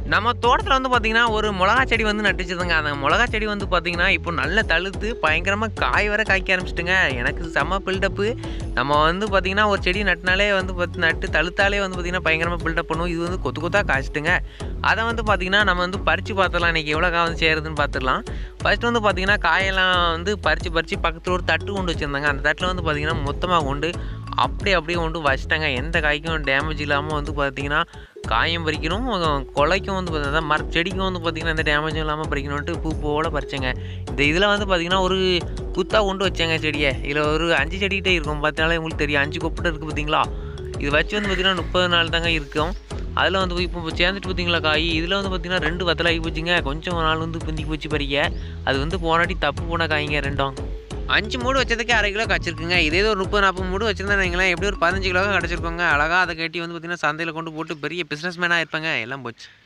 நம்ம தோட்டத்தில் வந்து பார்த்திங்கன்னா ஒரு மிளகா செடி வந்து நட்டு வச்சிருந்தேங்க அந்த மிளகா செடி வந்து பார்த்திங்கன்னா இப்போ நல்ல தழுத்து பயங்கரமாக காய் வர காய்க்க ஆரம்பிச்சிட்டுங்க எனக்கு செம்ம பில்டப்பு நம்ம வந்து பார்த்திங்கன்னா ஒரு செடி நட்டினாலே வந்து பார்த்து நட்டு தழுத்தாலே வந்து பார்த்திங்கன்னா பயங்கரமாக பில்டப் பண்ணும் இது வந்து கொத்து கொத்தாக காய்ச்சிட்டுங்க அதை வந்து பார்த்திங்கன்னா நம்ம வந்து பறித்து பார்த்துடலாம் இன்றைக்கி எவ்வளோ காய் வந்து சேருதுன்னு பார்த்துடலாம் ஃபர்ஸ்ட் வந்து பார்த்திங்கன்னா காயெல்லாம் வந்து பறித்து பறித்து பக்கத்தில் ஒரு தட்டு கொண்டு வச்சுருந்தாங்க அந்த தட்டில் வந்து பார்த்திங்கன்னா மொத்தமாக கொண்டு அப்படியே அப்படியே கொண்டு வச்சிட்டாங்க எந்த காய்க்கும் டேமேஜ் இல்லாமல் வந்து பார்த்திங்கன்னா காயும் பறிக்கணும் கொலைக்கும் வந்து பார்த்தீங்கன்னா மர செடிக்கும் வந்து பார்த்திங்கன்னா எந்த டேமேஜும் இல்லாமல் பறிக்கணுன்ட்டு பூ பூவோட பறிச்சேங்க இந்த இதில் வந்து பார்த்திங்கன்னா ஒரு குத்தாக கொண்டு வச்சேங்க செடியை இதில் ஒரு அஞ்சு செடிகிட்டே இருக்கும் பார்த்தாலே உங்களுக்கு தெரியும் அஞ்சு கொப்பிட்ட இருக்குது பார்த்தீங்களா இது வச்சு வந்து பார்த்திங்கன்னா முப்பது நாள் தாங்க இருக்கும் அதில் வந்து இப்போ சேர்ந்துட்டு பார்த்தீங்களா காய் இதில் வந்து பார்த்திங்கன்னா ரெண்டு வத்தலாகி போச்சுங்க கொஞ்சம் நாள் வந்து பிந்தி போச்சு பறிக்க அது வந்து போனாட்டி தப்பு போன காய்ங்க ரெண்டும் அஞ்சு மூடு வச்சதுக்கு அரை கிலோ கச்சிருக்குங்க இதே ஒரு முப்பது நாற்பது மூடு வச்சிருந்தா வைங்களேன் எப்படி ஒரு பதினஞ்சு கிலோ கிடச்சிருக்கோங்க அழகாக அதை கட்டி வந்து பார்த்திங்கன்னா சந்தையில் கொண்டு போட்டு பெரிய பிஸ்னஸ் மேனாக இருப்பாங்க எல்லாம் போச்சு